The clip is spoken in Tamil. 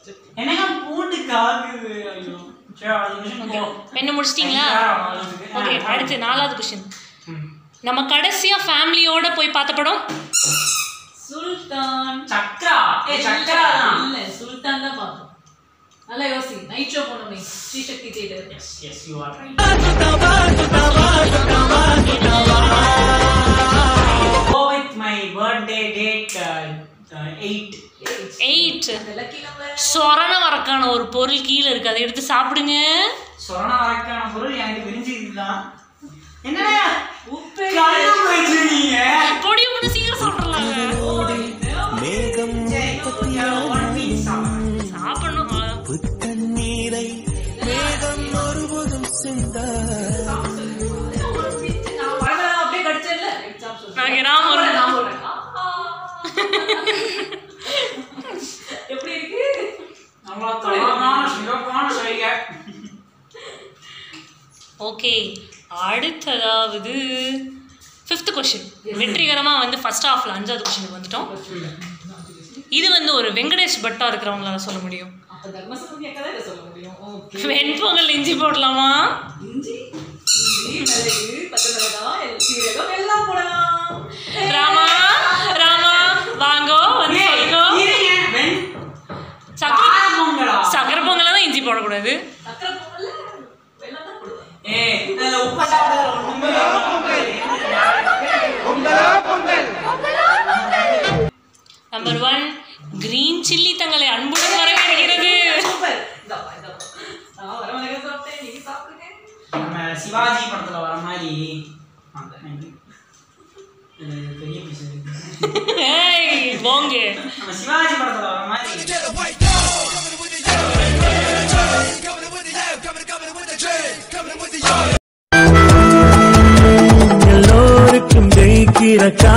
என்னங்க பூண்டு காக்குது ஐயோ சரி அது நிமிஷம் போ. பெண்ணு முடிச்சிட்டிங்களா எனக்கு ஓகே வேற அடுத்து நாலாவது கொஸ்டின் ம். நம்ம கடைசியா ஃபேமிலியோட போய் பார்த்த படம் சுல்தான் சக்கரா ஏ சக்கரா தான் இல்ல சுல்தான் தான் பார்த்தோம் நல்லா யோசி நைட் ஷோ போனோமே Srisakthi theatre yes yes you are right Go with my birthday date uh, uh, 8. Eight lucky number சொரண வரக்கான ஒரு பொருள் கீழே இருக்கு அதை எடுத்து சாப்பிடுங்க சொரண வரக்கான பொருள் எனக்கு தெரிஞ்சதுதான் என்னடா உப்பு கண்ணு வச்சிருக்கீங்க பொடி ஒன்று சீக்கிரம் சாப்பிடலாங்க சரி ஒன் பீஸ் சாப்பிடுறேன் சாப்பிடணும் அவ்வளவுதான். தண்ணீரை மேகம் ஒருபோதும் சிந்தார் நான் பழமெல்லாம் அப்படியே கடிச்சேன்ல எக்ஸாம் சொல்லு நான் கிராமம் ஒரு- நான் போடுறேன் ஆஹா. எப்படி இருக்கு நல்லா தரமான சிறப்பான செய்கை ஓகே அடுத்ததாவது ஃபிஃப்த் கொஷின் வெற்றிகரமாக வந்து ஃபர்ஸ்ட் ஹாஃப்ல அஞ்சாவது கொஷினுக்கு வந்துட்டோம் இது வந்து ஒரு வெங்கடேஷ் பட்டா இருக்கிறவங்களால சொல்ல முடியும் அப்ப தர்மசம் கேட்கதான் இதை சொல்ல முடியும் ஓகே வெண்பொங்கல் இஞ்சி போடலாமா இஞ்சி இஞ்சி மிளகு பச்சை மிளகாய் சீரகம் எல்லாம் போடலாம் ராமா ராமா வாங்கோ வந்து சொல்லுங்க இருங்க வெண் சக்கரை கார பொங்கலா சக்கரை பொங்கல தான் இஞ்சி போடக்கூடாது சக்கரை பொங்கல்ல வெள்ளம் தான் போடுவேன் ஏ அந்த உப்பு சாப்பிட ஒண்ணுமே நம்பர் ஒன் கிரீன் சில்லி தங்களை அன்புடன் வரவேற்கிறது சூப்பர் இந்தாப்பா இந்தாப்பா நான் வர மிளகாய் சாப்பிட்டேன் நீங்க சாப்பிடுங்க நம்ம சிவாஜி படத்துல வர மாதிரி அந்த இது பெரிய பீஸ் ஏய் போங்க நம்ம சிவாஜி படத்துல வர மாதிரி எல்லோருக்கும் ஜெயிக்கிற கா